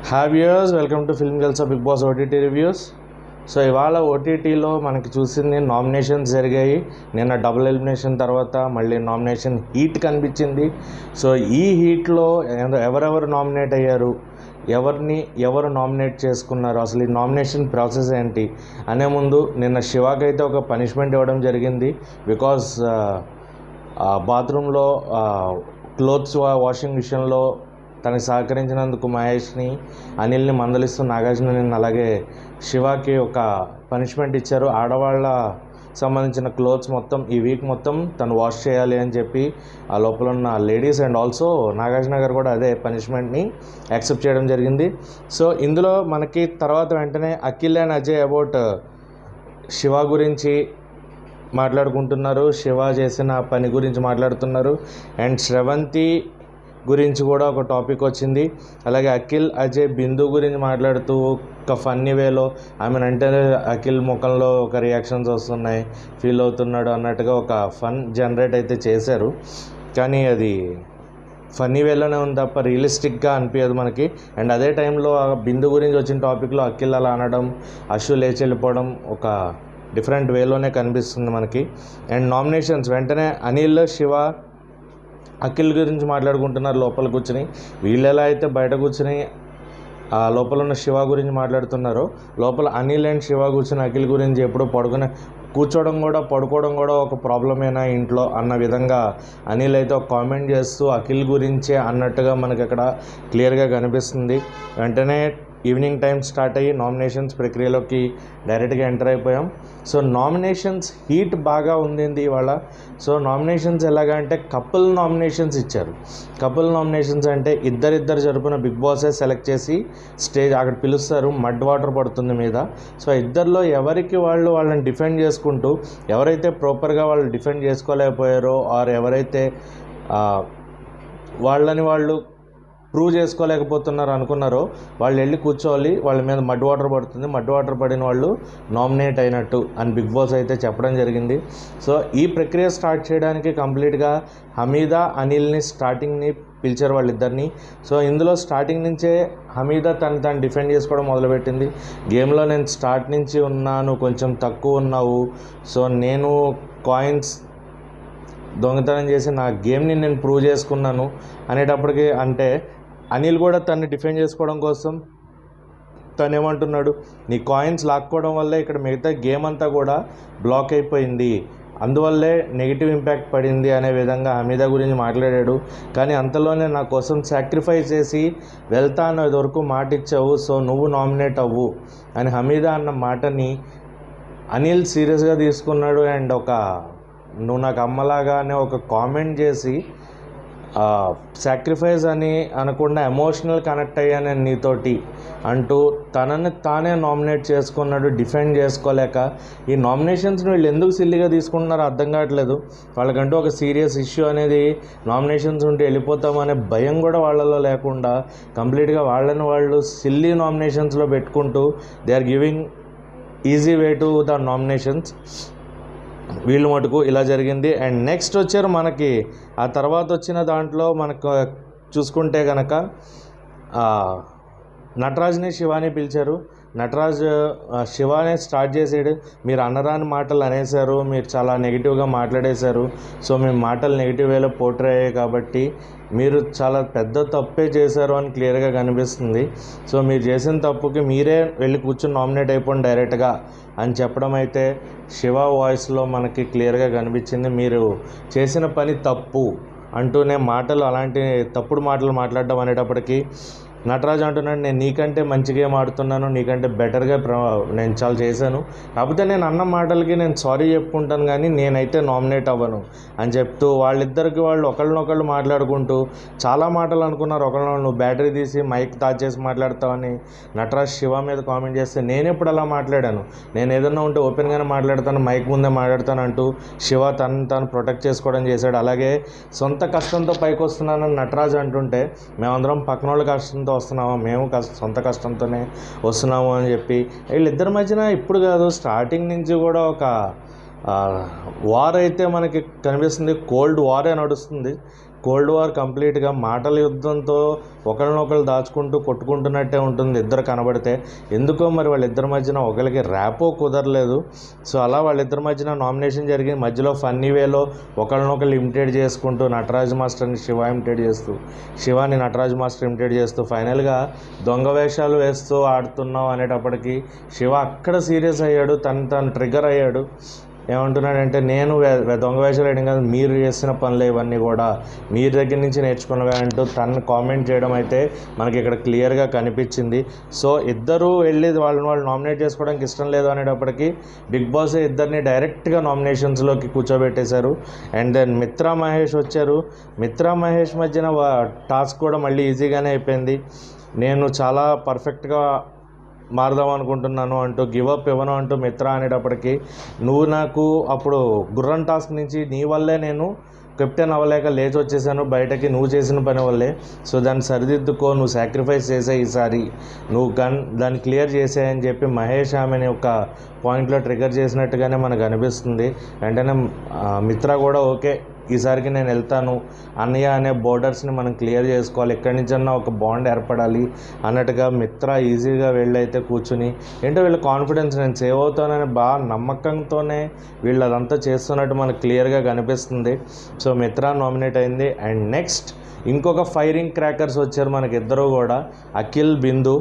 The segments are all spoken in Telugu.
have viewers welcome to film girls Bigg Boss OTT reviews so ఇవాళ ఓటీటీలో మనకి చూసింది నామినేషన్స్ జరిగాయి నిన్న డబుల్ ఎలిమినేషన్ తర్వాత మళ్ళీ నామినేషన్ హీట్ కనిపించింది సో ఈ హీట్లో ఎవరెవరు నామినేట్ అయ్యారు ఎవరిని ఎవరు నామినేట్ చేసుకున్నారు అసలు ఈ నామినేషన్ ప్రాసెస్ ఏంటి అనే ముందు నిన్న శివాకి అయితే ఒక పనిష్మెంట్ ఇవ్వడం జరిగింది బికాస్ బాత్రూంలో క్లోత్స్ వాషింగ్ విషయంలో తనకి సహకరించినందుకు మహేష్ని అనిల్ని మందలిస్తూ నాగార్జున నిన్న అలాగే శివాకి ఒక పనిష్మెంట్ ఇచ్చారు ఆడవాళ్ళ సంబంధించిన క్లోత్స్ మొత్తం ఈ వీక్ మొత్తం తను వాష్ చేయాలి అని చెప్పి ఆ లోపల ఉన్న లేడీస్ అండ్ ఆల్సో నాగార్జున గారు కూడా అదే పనిష్మెంట్ని యాక్సెప్ట్ చేయడం జరిగింది సో ఇందులో మనకి తర్వాత వెంటనే అఖిల్ అండ్ అజయ్ అబౌట్ శివ గురించి మాట్లాడుకుంటున్నారు శివ చేసిన పని గురించి మాట్లాడుతున్నారు అండ్ శ్రవంతి గురించి కూడా ఒక టాపిక్ వచ్చింది అలాగే అఖిల్ అజయ్ బిందు గురించి మాట్లాడుతూ ఒక ఫన్నీ వేలో ఆమెను అంటే అఖిల్ ముఖంలో ఒక రియాక్షన్స్ వస్తున్నాయి ఫీల్ అవుతున్నాడు అన్నట్టుగా ఒక ఫన్ జనరేట్ అయితే చేశారు కానీ అది ఫన్నీ వేలోనే ఉంది తప్ప రియలిస్టిక్గా అనిపించదు మనకి అండ్ అదే టైంలో ఆ బిందు గురించి వచ్చిన టాపిక్లో అఖిల్ అలా అనడం అశు లేచి వెళ్ళిపోవడం ఒక డిఫరెంట్ వేలోనే కనిపిస్తుంది మనకి అండ్ నామినేషన్స్ వెంటనే అనిల్ శివ అఖిల్ గురించి మాట్లాడుకుంటున్నారు లోపల కూర్చుని వీళ్ళు ఎలా అయితే బయట కూర్చుని ఆ లోపల ఉన్న శివ గురించి మాట్లాడుతున్నారో లోపల అనిల్ అండ్ శివ కూర్చుని అఖిల్ గురించి ఎప్పుడు పడుకునే కూర్చోవడం కూడా పడుకోవడం కూడా ఒక ప్రాబ్లమేనా ఇంట్లో అన్న విధంగా అనిల్ అయితే ఒక కామెంట్ చేస్తూ అఖిల్ గురించే అన్నట్టుగా మనకి అక్కడ క్లియర్గా కనిపిస్తుంది వెంటనే ఈవినింగ్ టైం స్టార్ట్ అయ్యి నామినేషన్స్ ప్రక్రియలోకి డైరెక్ట్గా ఎంటర్ అయిపోయాం సో నామినేషన్స్ హీట్ బాగా ఉండింది ఇవాళ సో నామినేషన్స్ ఎలాగా అంటే కపుల్ నామినేషన్స్ ఇచ్చారు కపుల్ నామినేషన్స్ అంటే ఇద్దరిద్దరు జరుపున బిగ్ బాసే సెలెక్ట్ చేసి స్టేజ్ అక్కడ పిలుస్తారు మడ్ వాటర్ పడుతుంది మీద సో ఇద్దరిలో ఎవరికి వాళ్ళు వాళ్ళని డిఫెండ్ చేసుకుంటూ ఎవరైతే ప్రాపర్గా వాళ్ళు డిఫెండ్ చేసుకోలేకపోయారో ఆర్ ఎవరైతే ఆ, వాళ్ళని వాళ్ళు ప్రూవ్ చేసుకోలేకపోతున్నారు అనుకున్నారో వాళ్ళు వెళ్ళి కూర్చోవాలి వాళ్ళ మీద మడ్ వాటర్ పడుతుంది మడ్ వాటర్ పడిన వాళ్ళు నామినేట్ అయినట్టు అని బిగ్ బాస్ అయితే చెప్పడం జరిగింది సో ఈ ప్రక్రియ స్టార్ట్ చేయడానికి కంప్లీట్గా హమీదా అనిల్ని స్టార్టింగ్ని పిలిచారు వాళ్ళిద్దరిని సో ఇందులో స్టార్టింగ్ నుంచే హమీదా తను తను డిఫెండ్ చేసుకోవడం మొదలుపెట్టింది గేమ్లో నేను స్టార్ట్ నుంచి ఉన్నాను కొంచెం తక్కువ ఉన్నావు సో నేను కాయిన్స్ దొంగతనం చేసి నా గేమ్ని నేను ప్రూవ్ చేసుకున్నాను అనేటప్పటికి అంటే అనిల్ కూడా తన్ని డిఫెండ్ చేసుకోవడం కోసం తను ఏమంటున్నాడు నీ కాయిన్స్ లాక్కోవడం వల్లే ఇక్కడ మిగతా గేమ్ అంతా కూడా బ్లాక్ అయిపోయింది అందువల్లే నెగిటివ్ ఇంపాక్ట్ పడింది అనే విధంగా హమీదా గురించి మాట్లాడాడు కానీ అంతలోనే నా కోసం సాక్రిఫైస్ చేసి వెళ్తాను ఇది వరకు మాట ఇచ్చావు సో నువ్వు నామినేట్ అవ్వు అని హమీదా అన్న మాటని అనిల్ సీరియస్గా తీసుకున్నాడు అండ్ ఒక నువ్వు నాకు అమ్మలాగానే ఒక కామెంట్ చేసి సాక్రిఫైస్ అని అనకుండా ఎమోషనల్ కనెక్ట్ అయ్యాను నేను నీతోటి అంటూ తనని తానే నామినేట్ చేసుకున్నాడు డిఫెండ్ చేసుకోలేక ఈ నామినేషన్స్ని వీళ్ళు ఎందుకు సిల్లిగా తీసుకుంటున్నారో అర్థం కావట్లేదు వాళ్ళకంటూ ఒక సీరియస్ ఇష్యూ అనేది నామినేషన్స్ ఉంటే వెళ్ళిపోతామనే భయం కూడా వాళ్ళలో లేకుండా కంప్లీట్గా వాళ్ళని వాళ్ళు సిల్లీ నామినేషన్స్లో పెట్టుకుంటూ they are giving easy way to the nominations వీళ్ళు మటుకు ఇలా జరిగింది అండ్ నెక్స్ట్ వచ్చారు మనకి ఆ తర్వాత వచ్చిన దాంట్లో మనకు చూసుకుంటే కనుక నటరాజ్ని శివాని పిలిచారు నటరాజ్ ఆ, శివానే స్టార్ట్ చేసాడు మీరు అనరాని మాటలు అనేసారు మీరు చాలా నెగిటివ్గా మాట్లాడేశారు సో మీ మాటలు నెగిటివ్ వేలో పోర్ట్రే అయ్యాయి కాబట్టి మీరు చాలా పెద్ద తప్పే చేశారు అని క్లియర్గా కనిపిస్తుంది సో మీరు చేసిన తప్పుకి మీరే వెళ్ళి కూర్చొని నామినేట్ అయిపోండి డైరెక్ట్గా అని చెప్పడం అయితే శివ వాయిస్లో మనకి క్లియర్గా కనిపించింది మీరు చేసిన పని తప్పు అంటూనే మాటలు అలాంటి తప్పుడు మాటలు మాట్లాడడం అనేటప్పటికీ నటరాజ్ అంటున్నాడు నేను నీకంటే మంచి గేమ్ ఆడుతున్నాను నీకంటే బెటర్గా ప్ర నేను చాలా చేశాను కాకపోతే నేను అన్న మాటలకి నేను సారీ చెప్పుకుంటాను కానీ నేనైతే నామినేట్ అవ్వను అని చెప్తూ వాళ్ళిద్దరికి వాళ్ళు ఒకళ్ళనొకళ్ళు మాట్లాడుకుంటూ చాలా మాటలు అనుకున్నారు ఒకళ్ళ నువ్వు బ్యాటరీ తీసి మైక్ చేసి మాట్లాడతావని నటరాజ్ శివ మీద కామెంట్ చేస్తే నేను ఎప్పుడు అలా మాట్లాడాను నేను ఏదన్నా ఉంటే ఓపెన్గానే మాట్లాడతాను మైక్ ముందే మాట్లాడతాను అంటూ శివ తను తాను ప్రొటెక్ట్ చేసుకోవడం చేశాడు అలాగే సొంత కష్టంతో పైకి వస్తున్నానని నటరాజ్ అంటుంటే మేమందరం పక్కన వాళ్ళ కష్టంతో వస్తున్నాము మేము కష్ట సొంత కష్టంతోనే వస్తున్నాము అని చెప్పి వీళ్ళిద్దరి మధ్యన ఇప్పుడు కాదు స్టార్టింగ్ నుంచి కూడా ఒక వార్ అయితే మనకి కనిపిస్తుంది కోల్డ్ వారే నడుస్తుంది కోల్డ్ వార్ కంప్లీట్గా మాటల యుద్ధంతో ఒకరినొకరు దాచుకుంటూ కొట్టుకుంటున్నట్టే ఉంటుంది ఇద్దరు కనబడితే ఎందుకో మరి వాళ్ళిద్దరి మధ్యన ఒకరికి ర్యాపో కుదరలేదు సో అలా వాళ్ళిద్దరి మధ్యన నామినేషన్ జరిగి మధ్యలో ఫన్నీ వేలో ఒకరినొకరు ఇమిటేట్ చేసుకుంటూ నటరాజ్ మాస్టర్ని శివ ఇమిటేట్ చేస్తూ శివాని నటరాజ్ మాస్టర్ ఇమిటేట్ చేస్తూ ఫైనల్గా దొంగ వేషాలు వేస్తూ ఆడుతున్నాం అనేటప్పటికి శివ అక్కడ సీరియస్ అయ్యాడు తను తను ట్రిగర్ అయ్యాడు ఏమంటున్నాడంటే నేను వే- వే- దొంగ వేషాలు వేయడం కాదు మీరు చేసిన పనులే ఇవన్నీ కూడా మీ దగ్గర నుంచి నేర్చుకున్నవే అంటూ తను కామెంట్ చేయడం అయితే మనకి ఇక్కడ క్లియర్గా కనిపించింది సో ఇద్దరు వెళ్ళి వాళ్ళని వాళ్ళు నామినేట్ చేసుకోవడానికి ఇష్టం లేదు అనేటప్పటికి బిగ్ బాస్ ఇద్దరిని డైరెక్ట్గా నామినేషన్స్లోకి కూర్చోబెట్టేశారు అండ్ దెన్ మిత్రా మహేష్ వచ్చారు మిత్రా మహేష్ మధ్యన టాస్క్ కూడా మళ్ళీ ఈజీగానే అయిపోయింది నేను చాలా పర్ఫెక్ట్గా మారదాం అనుకుంటున్నాను అంటూ గివ్ అప్ ఇవ్వను అంటూ మిత్ర అనేటప్పటికి నువ్వు నాకు అప్పుడు గుర్రం టాస్క్ నుంచి నీ వల్లే నేను కెప్టెన్ అవ్వలేక లేచి వచ్చేసాను బయటకి నువ్వు చేసిన పని వల్లే సో దాన్ని సరిదిద్దుకో నువ్వు సాక్రిఫైస్ చేసే ఈసారి నువ్వు గన్ దాన్ని క్లియర్ చేసేయని చెప్పి మహేష్ ఆమెని ఒక పాయింట్లో ట్రిగర్ చేసినట్టుగానే మనకు అనిపిస్తుంది వెంటనే ఆ, మిత్ర కూడా ఓకే ఈసారికి నేను వెళ్తాను అన్నయ్య అనే బోర్డర్స్ని మనం క్లియర్ చేసుకోవాలి ఎక్కడి నుంచన్నా ఒక బాండ్ ఏర్పడాలి అన్నట్టుగా మిత్ర ఈజీగా వెళ్ళైతే కూర్చుని ఏంటో వీళ్ళ కాన్ఫిడెన్స్ నేను సేవ్ అవుతానని బాగా నమ్మకంతోనే వీళ్ళు అదంతా చేస్తున్నట్టు మనకు క్లియర్గా కనిపిస్తుంది సో మిత్ర నామినేట్ అయింది అండ్ నెక్స్ట్ ఇంకొక ఫైరింగ్ క్రాకర్స్ వచ్చారు మనకి ఇద్దరు కూడా అఖిల్ బిందు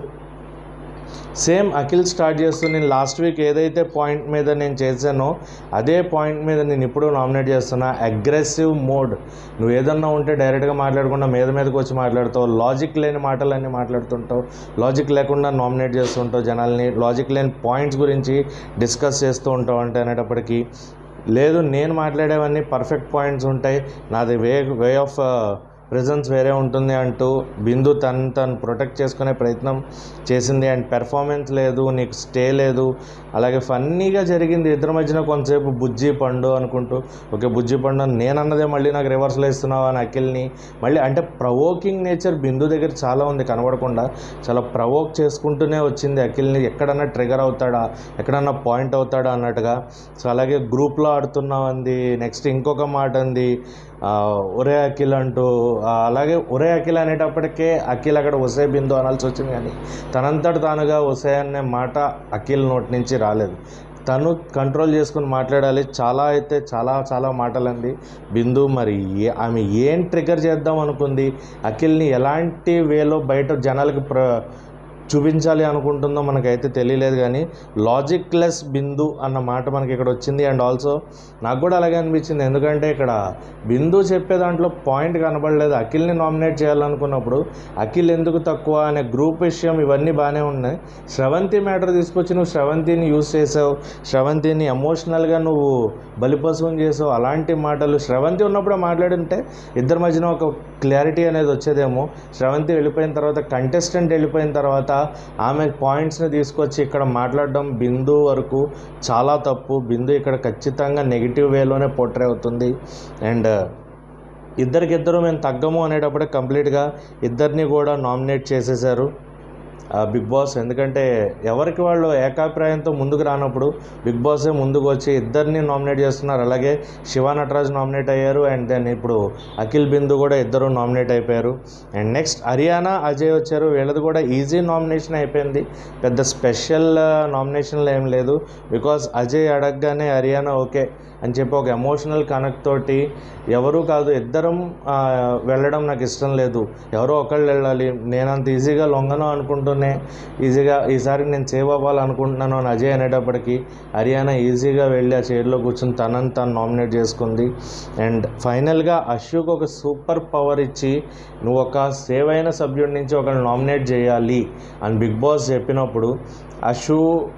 సేమ్ అఖిల్ స్టార్ట్ చేస్తూ నేను లాస్ట్ వీక్ ఏదైతే పాయింట్ మీద నేను చేశానో అదే పాయింట్ మీద నేను ఇప్పుడు నామినేట్ చేస్తున్నా అగ్రెసివ్ మోడ్ నువ్వు ఏదన్నా ఉంటే డైరెక్ట్గా మాట్లాడకుండా మీద మీదకి వచ్చి మాట్లాడుతావు లాజిక్ లేని మాటలన్నీ మాట్లాడుతుంటావు లాజిక్ లేకుండా నామినేట్ చేస్తుంటావు జనాల్ని లాజిక్ లేని పాయింట్స్ గురించి డిస్కస్ చేస్తూ ఉంటావు అంటే అనేటప్పటికీ లేదు నేను మాట్లాడేవన్నీ పర్ఫెక్ట్ పాయింట్స్ ఉంటాయి నాది వే వే ఆఫ్ ప్రెజెన్స్ వేరే ఉంటుంది అంటూ బిందు తను తను ప్రొటెక్ట్ చేసుకునే ప్రయత్నం చేసింది అండ్ పెర్ఫార్మెన్స్ లేదు నీకు స్టే లేదు అలాగే ఫన్నీగా జరిగింది ఇద్దరి మధ్యన కొంతసేపు బుజ్జి పండు అనుకుంటూ ఓకే బుజ్జి పండు అని నేను అన్నదే మళ్ళీ నాకు రివర్స్లో ఇస్తున్నావు అని అఖిల్ని మళ్ళీ అంటే ప్రవోకింగ్ నేచర్ బిందు దగ్గర చాలా ఉంది కనబడకుండా చాలా ప్రవోక్ చేసుకుంటూనే వచ్చింది అఖిల్ని ఎక్కడన్నా ట్రిగర్ అవుతాడా ఎక్కడన్నా పాయింట్ అవుతాడా అన్నట్టుగా సో అలాగే గ్రూప్లో ఆడుతున్నావు అంది నెక్స్ట్ ఇంకొక మాట అంది ఆ, ఒరే అఖిల్ అంటూ ఆ, అలాగే ఒరే అఖిల్ అనేటప్పటికే అఖిల్ అక్కడ ఒసే బిందు అనాల్సి వచ్చింది కానీ తనంతట తానుగా ఒసే అనే మాట అఖిల్ నోటి నుంచి రాలేదు తను కంట్రోల్ చేసుకుని మాట్లాడాలి చాలా అయితే చాలా చాలా మాటలండి బిందు మరి ఏ ఆమె ఏం ట్రిగర్ చేద్దాం అనుకుంది అఖిల్ని ఎలాంటి వేలో బయట జనాలకి ప్ర చూపించాలి అనుకుంటుందో మనకైతే తెలియలేదు కానీ లాజిక్ లెస్ బిందు అన్న మాట మనకి ఇక్కడ వచ్చింది అండ్ ఆల్సో నాకు కూడా అలాగే అనిపించింది ఎందుకంటే ఇక్కడ బిందు చెప్పే దాంట్లో పాయింట్ కనబడలేదు అఖిల్ని నామినేట్ చేయాలనుకున్నప్పుడు అఖిల్ ఎందుకు తక్కువ అనే గ్రూప్ విషయం ఇవన్నీ బాగానే ఉన్నాయి శ్రవంతి మ్యాటర్ తీసుకొచ్చి నువ్వు శ్రవంతిని యూస్ చేసావు శ్రవంతిని ఎమోషనల్గా నువ్వు బలిపశువుని చేసావు అలాంటి మాటలు శ్రవంతి ఉన్నప్పుడే మాట్లాడుంటే ఇద్దరి మధ్యన ఒక క్లారిటీ అనేది వచ్చేదేమో శ్రవంతి వెళ్ళిపోయిన తర్వాత కంటెస్టెంట్ వెళ్ళిపోయిన తర్వాత ఆమె పాయింట్స్ని తీసుకొచ్చి ఇక్కడ మాట్లాడడం బిందు వరకు చాలా తప్పు బిందు ఇక్కడ ఖచ్చితంగా నెగిటివ్ వేలోనే పోట్రే అవుతుంది అండ్ ఇద్దరికిద్దరు మేము తగ్గము అనేటప్పుడే కంప్లీట్గా ఇద్దరిని కూడా నామినేట్ చేసేసారు ఆ, బిగ్ బాస్ ఎందుకంటే ఎవరికి వాళ్ళు ఏకాభిప్రాయంతో ముందుకు రానప్పుడు బిగ్ బాసే ముందుకు వచ్చి ఇద్దరిని నామినేట్ చేస్తున్నారు అలాగే శివ నటరాజ్ నామినేట్ అయ్యారు అండ్ దెన్ ఇప్పుడు అఖిల్ బిందు కూడా ఇద్దరు నామినేట్ అయిపోయారు అండ్ నెక్స్ట్ హరియానా అజయ్ వచ్చారు వీళ్ళది కూడా ఈజీ నామినేషన్ అయిపోయింది పెద్ద స్పెషల్ నామినేషన్లు ఏం లేదు బికాస్ అజయ్ అడగగానే హరియానా ఓకే అని చెప్పి ఒక ఎమోషనల్ కనెక్ట్ తోటి ఎవరు కాదు ఇద్దరం ఆ, వెళ్ళడం నాకు ఇష్టం లేదు ఎవరో ఒకళ్ళు వెళ్ళాలి నేను అంత ఈజీగా లొంగను అనుకుంటూనే ఈజీగా ఈసారి నేను సేవ్ అవ్వాలనుకుంటున్నాను అని అజయ్ అనేటప్పటికీ హరియానా ఈజీగా వెళ్ళి ఆ చైర్లో కూర్చొని తనని తను నామినేట్ చేసుకుంది అండ్ ఫైనల్గా అశోక్ ఒక సూపర్ పవర్ ఇచ్చి నువ్వు ఒక సేవ్ అయిన సభ్యుడి నుంచి ఒకరిని నామినేట్ చేయాలి అని బిగ్ బాస్ చెప్పినప్పుడు అశు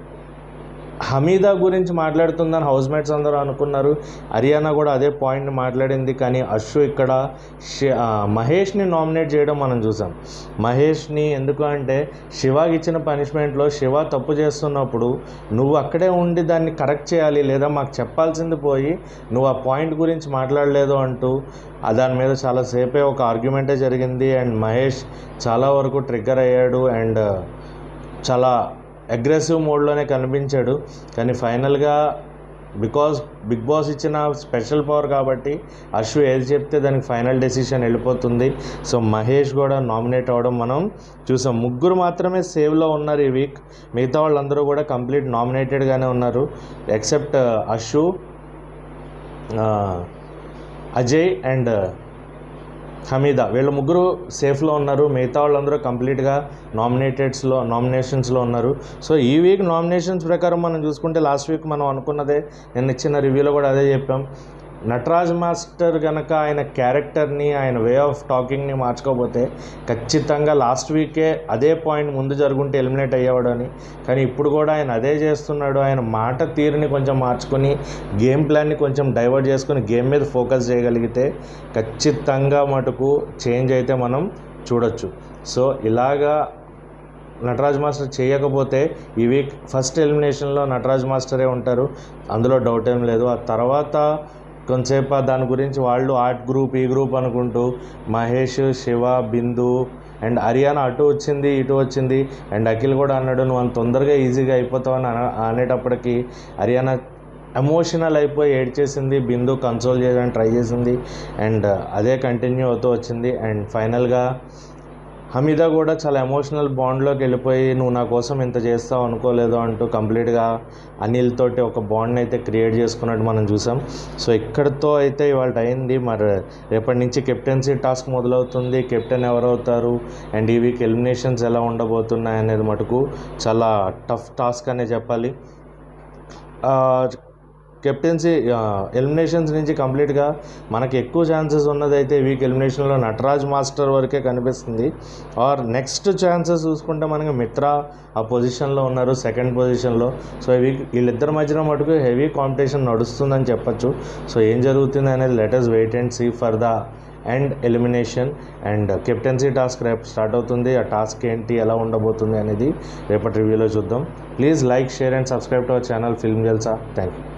హమీదా గురించి మాట్లాడుతుందని హౌస్ మేట్స్ అందరూ అనుకున్నారు హరియానా కూడా అదే పాయింట్ని మాట్లాడింది కానీ అశు ఇక్కడ శి- ఆ, మహేష్ని నామినేట్ చేయడం మనం చూసాం మహేష్ని ఎందుకు అంటే శివాకి ఇచ్చిన పనిష్మెంట్లో శివ తప్పు చేస్తున్నప్పుడు నువ్వు అక్కడే ఉండి దాన్ని కరెక్ట్ చేయాలి లేదా మాకు చెప్పాల్సింది పోయి నువ్వు ఆ పాయింట్ గురించి మాట్లాడలేదు అంటూ ఆ దాని మీద చాలా సేపే ఒక ఆర్గ్యుమెంటే జరిగింది అండ్ మహేష్ చాలా వరకు ట్రిగ్గర్ అయ్యాడు అండ్ చాలా అగ్రెసివ్ మోడ్లోనే కనిపించాడు కానీ ఫైనల్గా బికాజ్ బిగ్ బాస్ ఇచ్చిన స్పెషల్ పవర్ కాబట్టి అశ్వ ఏది చెప్తే దానికి ఫైనల్ డెసిషన్ వెళ్ళిపోతుంది సో మహేష్ కూడా నామినేట్ అవ్వడం మనం చూసాం ముగ్గురు మాత్రమే సేవ్లో ఉన్నారు ఈ వీక్ మిగతా వాళ్ళందరూ కూడా కంప్లీట్ నామినేటెడ్గానే ఉన్నారు ఎక్సెప్ట్ అశు అజయ్ అండ్ హమీదా వీళ్ళ ముగ్గురు సేఫ్లో ఉన్నారు మిగతా వాళ్ళందరూ కంప్లీట్గా నామినేటెడ్స్లో నామినేషన్స్లో ఉన్నారు సో ఈ వీక్ నామినేషన్స్ ప్రకారం మనం చూసుకుంటే లాస్ట్ వీక్ మనం అనుకున్నదే నేను ఇచ్చిన రివ్యూలో కూడా అదే చెప్పాం నటరాజ్ మాస్టర్ కనుక ఆయన క్యారెక్టర్ని ఆయన వే ఆఫ్ టాకింగ్ని మార్చుకోకపోతే ఖచ్చితంగా లాస్ట్ వీకే అదే పాయింట్ ముందు జరుగుంటే ఎలిమినేట్ అయ్యేవాడు అని కానీ ఇప్పుడు కూడా ఆయన అదే చేస్తున్నాడు ఆయన మాట తీరుని కొంచెం మార్చుకొని గేమ్ ప్లాన్ని కొంచెం డైవర్ట్ చేసుకొని గేమ్ మీద ఫోకస్ చేయగలిగితే ఖచ్చితంగా మటుకు చేంజ్ అయితే మనం చూడొచ్చు సో ఇలాగా నటరాజ్ మాస్టర్ చేయకపోతే ఈ వీక్ ఫస్ట్ ఎలిమినేషన్లో నటరాజ్ మాస్టరే ఉంటారు అందులో డౌట్ ఏం లేదు ఆ తర్వాత కొంతసేపు దాని గురించి వాళ్ళు ఆర్ట్ గ్రూప్ ఈ గ్రూప్ అనుకుంటూ మహేష్ శివ బిందు అండ్ హర్యానా అటు వచ్చింది ఇటు వచ్చింది అండ్ అఖిల్ కూడా అన్నాడు నువ్వు అంత తొందరగా ఈజీగా అయిపోతావు అని అన- అనేటప్పటికి హర్యానా ఎమోషనల్ అయిపోయి ఏడ్చేసింది బిందు కన్సోల్ చేయడానికి ట్రై చేసింది అండ్ అదే కంటిన్యూ అవుతూ వచ్చింది అండ్ ఫైనల్గా హమీదా కూడా చాలా ఎమోషనల్ బాండ్లోకి వెళ్ళిపోయి నువ్వు నా కోసం ఇంత చేస్తావు అనుకోలేదు అంటూ కంప్లీట్గా అనిల్ తోటి ఒక బాండ్ని అయితే క్రియేట్ చేసుకున్నట్టు మనం చూసాం సో ఇక్కడితో అయితే ఇవాళ అయింది మరి రేపటి నుంచి కెప్టెన్సీ టాస్క్ మొదలవుతుంది కెప్టెన్ ఎవరవుతారు అండ్ ఈ వీక్ ఎలిమినేషన్స్ ఎలా ఉండబోతున్నాయి అనేది మటుకు చాలా టఫ్ టాస్క్ అనే చెప్పాలి కెప్టెన్సీ ఎలిమినేషన్స్ నుంచి కంప్లీట్గా మనకి ఎక్కువ ఛాన్సెస్ ఉన్నదైతే వీక్ ఎలిమినేషన్లో నటరాజ్ మాస్టర్ వరకే కనిపిస్తుంది ఆర్ నెక్స్ట్ ఛాన్సెస్ చూసుకుంటే మనకి మిత్ర ఆ పొజిషన్లో ఉన్నారు సెకండ్ పొజిషన్లో సో ఈ వీక్ వీళ్ళిద్దరి మధ్యన మటుకు హెవీ కాంపిటీషన్ నడుస్తుందని చెప్పొచ్చు సో ఏం జరుగుతుంది అనేది let's wait and see for the and elimination and captaincy task రేపు స్టార్ట్ అవుతుంది ఆ టాస్క్ ఏంటి ఎలా ఉండబోతుంది అనేది రేపటి రివ్యూలో చూద్దాం please like share and subscribe to our channel film Jalsa thank you